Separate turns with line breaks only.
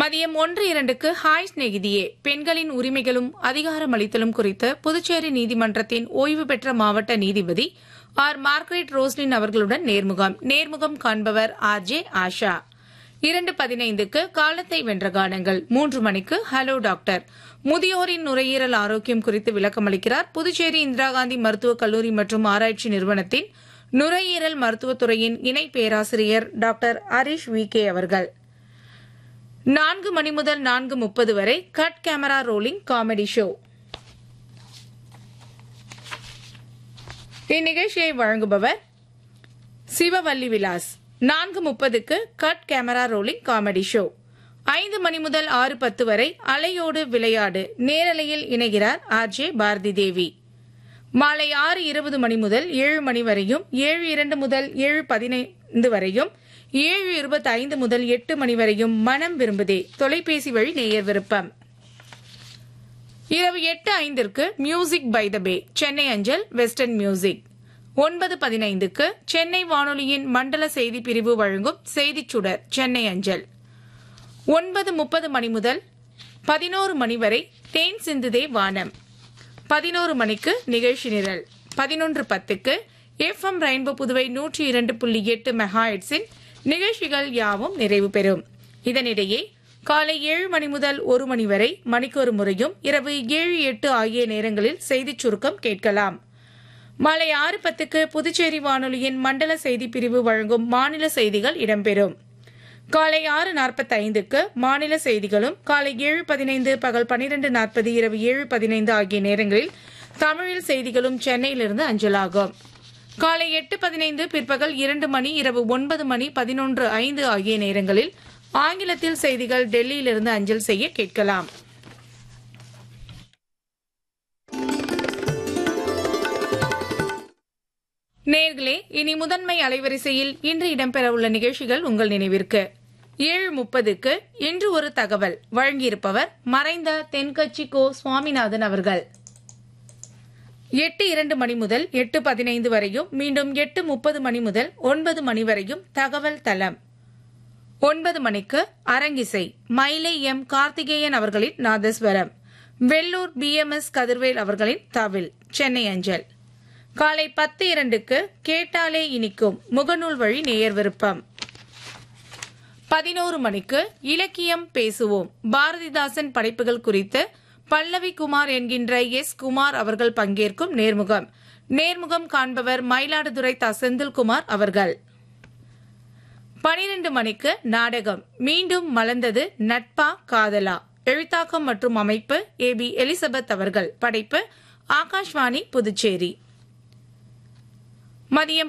மதியம் ஒன்று இரண்டுக்கு ஹாய் சிநேகிதியே பெண்களின் உரிமைகளும் அதிகாரமளித்தலும் குறித்து புதுச்சேரி நீதிமன்றத்தின் ஓய்வு பெற்ற மாவட்ட நீதிபதி ஆர் மார்கரெட் ரோஸ்லின் அவர்களுடன் நேர்முகம் நேர்முகம் காண்பவர் ஆர் ஜே ஆஷா இரண்டு பதினைந்துக்கு காலத்தை வென்ற கானங்கள் மூன்று மணிக்கு ஹலோ டாக்டர் முதியோரின் நுரையீரல் ஆரோக்கியம் குறித்து விளக்கமளிக்கிறார் புதுச்சேரி இந்திரா காந்தி மருத்துவக் கல்லூரி மற்றும் ஆராய்ச்சி நிறுவனத்தின் நுரையீரல் மருத்துவத்துறையின் இணை பேராசிரியர் டாக்டர் ஹரிஷ் வி கே அவர்கள் நான்கு மணி முதல் நான்கு முப்பது வரை cut camera rolling comedy show இந்நிகழ்ச்சியை வழங்குபவர் சிவவல்லி விலாஸ் நான்கு முப்பதுக்கு cut camera rolling comedy show ஐந்து மணி முதல் ஆறு பத்து வரை அலையோடு விளையாடு நேரலையில் இணைகிறார் ஆர் ஜே பாரதி தேவி மாலை ஆறு இருபது மணி முதல் ஏழு மணி வரையும் ஏழு இரண்டு முதல் ஏழு பதினைந்து வரையும் ஏழு இருபத்தி ஐந்து முதல் எட்டு மணி வரையும் மனம் விரும்புதே தொலைபேசி வழி நேயர் விருப்பம் இரவு எட்டு ஐந்திற்கு music by the bay Chennai அஞ்சல் வெஸ்டர்ன் மியூசிக் ஒன்பது பதினைந்துக்கு சென்னை வானொலியின் மண்டல செய்தி பிரிவு வழங்கும் செய்திச் சுடர் சென்னை அஞ்சல் ஒன்பது முப்பது மணி முதல் பதினோரு மணி வரை தேன் சிந்துதே வானம் பதினோரு மணிக்கு நிகழ்ச்சி நிரல் பதினொன்று பத்துக்கு எஃப் எம் ரெயின்போ புதுவை நூற்றி இரண்டு புள்ளி எட்டு மெகாஹெட்ஸின் நிகழ்ச்சிகள் யாவும் நிறைவு பெறும் இதனிடையே காலை ஏழு மணி முதல் ஒரு மணி வரை மணிக்கொரு முறையும் இரவு ஏழு எட்டு ஆகிய நேரங்களில் செய்திச் சுருக்கம் கேட்கலாம் மாலை ஆறு பத்துக்கு புதுச்சேரி வானொலியின் மண்டல செய்தி பிரிவு வழங்கும் மாநில செய்திகள் இடம்பெறும் காலை ஆறு நாற்பத்தி ஐந்துக்கு மாநில செய்திகளும் காலை ஏழு பதினைந்து பகல் பனிரெண்டு நாற்பது இரவு ஏழு பதினைந்து ஆகிய நேரங்களில் தமிழில் செய்திகளும் சென்னையிலிருந்து அஞ்சலாகும் காலை எட்டு பதினைந்து பிற்பகல் இரண்டு மணி இரவு ஒன்பது மணி பதினொன்று ஐந்து ஆகிய நேரங்களில் ஆங்கிலத்தில் செய்திகள் டெல்லியிலிருந்து அஞ்சல் செய்ய கேட்கலாம் நேர்களே இனி முதன்மை அலைவரிசையில் இன்று இடம்பெறவுள்ள நிகழ்ச்சிகள் உங்கள் நினைவிற்கு ஏழு முப்பதுக்கு இன்று ஒரு தகவல் வழங்கியிருப்பவர் மறைந்த தென்கட்சி கோ சுவாமிநாதன் அவர்கள் எட்டு இரண்டு மணி முதல் எட்டு பதினைந்து வரையும் மீண்டும் எட்டு முப்பது மணி முதல் ஒன்பது மணி வரையும் தகவல் தளம் ஒன்பது மணிக்கு அரங்கிசை மயிலை எம் கார்த்திகேயன் அவர்களின் நாதஸ்வரம் வெள்ளூர் பிஎம்எஸ் கதிர்வேல் அவர்களின் தவில் சென்னை அஞ்சல் காலை பத்து இரண்டுக்கு கேட்டாலே இனிக்கும் முகநூல் வழி நேயர் விருப்பம் பதினோரு மணிக்கு இலக்கியம் பேசுவோம் பாரதிதாசன் படைப்புகள் குறித்து பல்லவி குமார் என்கின்ற எஸ் குமார் அவர்கள் பங்கேற்கும் நேர்முகம் நேர்முகம் காண்பவர் மயிலாடுதுறை த செந்தில்குமார் அவர்கள் பனிரெண்டு மணிக்கு நாடகம் மீண்டும் மலர்ந்தது நட்பா காதலா எழுத்தாக்கம் மற்றும் அமைப்பு ஏ பி எலிசபெத் அவர்கள் படைப்பு ஆகாஷ்வாணி புதுச்சேரி மதியம்